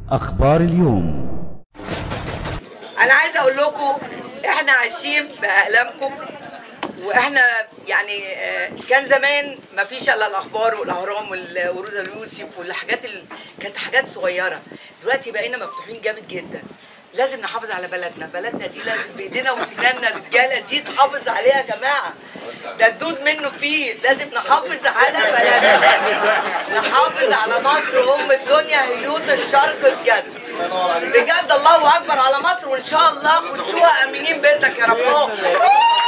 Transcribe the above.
أخبار اليوم انا عايزه اقول لكم احنا عايشين باقلامكم واحنا يعني آه، كان زمان ما فيش الا الاخبار والاهرام وال- وروزا اليوسف والحاجات اللي كانت حاجات صغيره دلوقتي بقينا مفتوحين جامد جدا لازم نحافظ على بلدنا بلدنا دي لازم بايدينا واسناننا الرجاله دي تحافظ عليها يا جماعه ده الدود منه فيه لازم نحافظ على بلدنا نحافظ على مصر ام الدنيا هيوت الشرق بجد بجد الله اكبر على مصر وان شاء الله فتشوها امنين بيتك يا رب